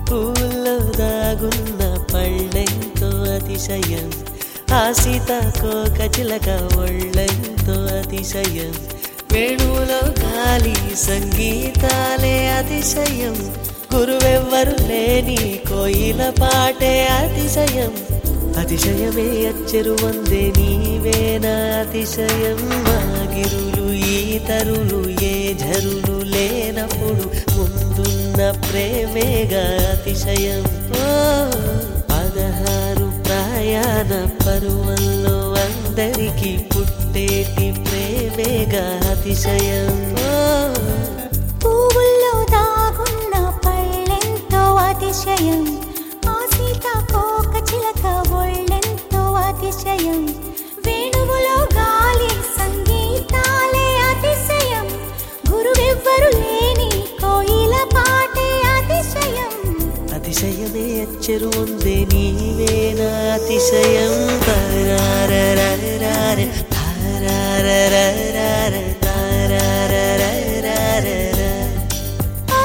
పూల్లో దాగున్న పళ్ళెంతో అతిశయం ఆ సీతాకోక చిలక ఒళ్ళెంతో అతిశయం వేణువులో గాలి సంగీతాలే అతిశయం గురువెవ్వరు లేని కోయిల పాటే అతిశయం అతిశయమే అచ్చరు వందే నీవేనా అతిశయం మాగిరులు ఈతరులు ఏ జరులు లేనప్పుడు ముందున్న ప్రేమేగా అతిశయం ఓ పదహారు ప్రయాణ పరువల్లో అందరికీ పుట్టేటి ప్రేమేగా అతిశయం ఓ పువ్వుల్లో దాగున్న పళ్ళెంతో అతిశయం ఆ సీతాకోక చిలక ఒళ్ళెంతో అతిశయం వేణువులో గాలి సంగీతాలే అతిశయం గురువెవ్వరు లేని కోయిల పాటే అతిశయం అతిశయమే అచ్చరు ఉందే నీవేనా అతిశయం తారారరరార, తారారరరార, తారారరరార, ఆ,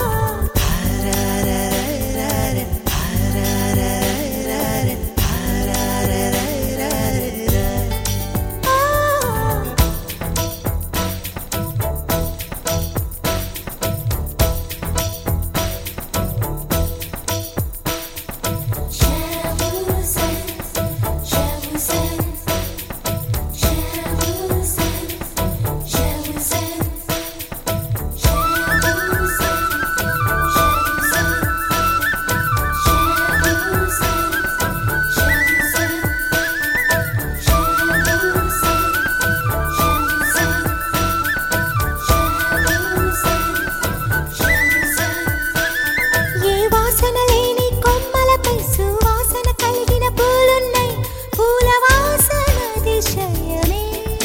తారారరరార, తారారరరార, తారారరరార. ఆ. ఏ వాసన లేని కొమ్మలపై సువాసన కలిగిన పూలున్నాయి పూల వాసన అతిశయమే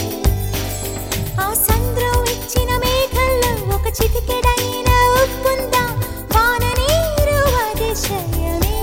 ఆ సంద్రం ఇచ్చిన మేఘల్లో ఒక చిటికెడైన ఉప్పుందా వాన నీరు అతిశయమే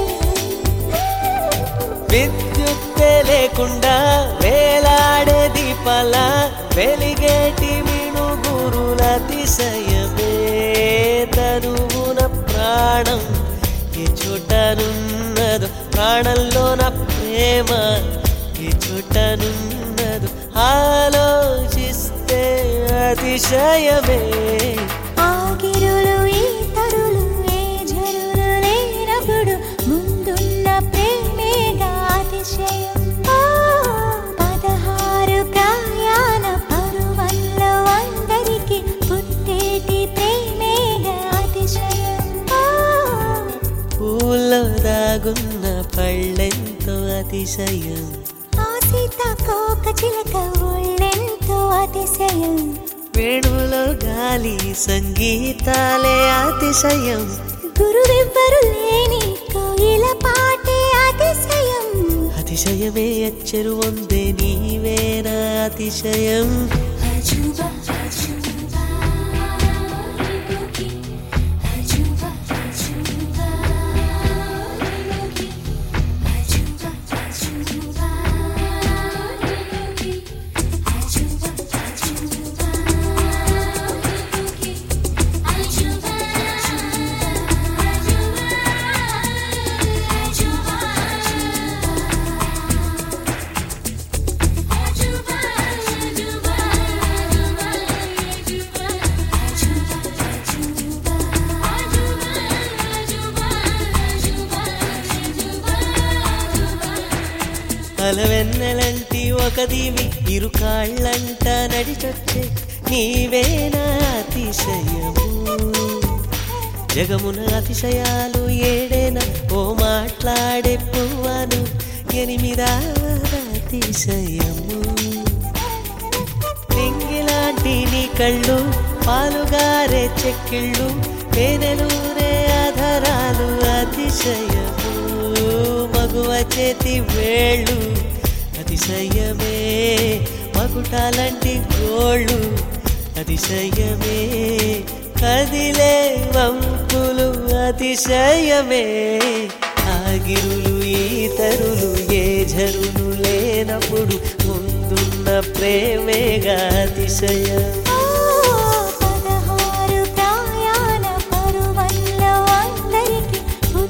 విద్యుత్తే లేకుండా వేలాడే దీపాల వెలిగేటి మిణుగురుల అతిశయమే తరువున ప్రాణం ఏ చోటనున్నదు ప్రాణంలోన ప్రేమ ఏ చోటనున్నదు ఆలోచిస్తే అతిశయమే ఆగిరులు ఈ తరులు ఏ జరులు లేనప్పుడు ముందున్న ప్రేమేగా అతిశయం ఆ, పదహారు ప్రయాణ పరువల్లో అందరికీ పుట్టేటి ప్రేమేగా అతిశయం ఆ, పూల్లో దాగున్న పళ్ళెంతో అతిశయం ఆ సీతాకోక చిలక ఒళ్ళెంతో అతిశయం వేణువులో గాలి సంగీతాలే అతిశయం గురువెవ్వరు లేని కోయిల పాటే అతిశయం అతిశయమే అచ్చరు వందే నీవేనా అతిశయం అజుబా అజుబా అజుబా అజుబా అజుబా అజుబా అజుబా అజుబా అలవెన్నెలంటి ఒక దీవి ఇరు కాళ్ళంట నడిచొచ్చే నీవేనా అతిశయము జగమున అతిశయాలు ఏడేనా ఓ మాట్లాడే పువ్వను ఎనిమిదా అతిశయము నింగిలాంటి నీ కళ్ళు పాలుగారే చెక్కిళ్ళు పేనెలూరే ఆధారాలు అతిశయము మగువ చేతి వేళ్ళు అతిశయమే మగుటాలంటి గోళ్ళు అతిశయమే కదిలే వంపులు అతిశయమే ఆగిరులు ఈతరులు ఏ జరులు లేనప్పుడు ముందున్న ప్రేమేగా అతిశయం పదహారు ప్రయాణ పరువల్లో అందరికీ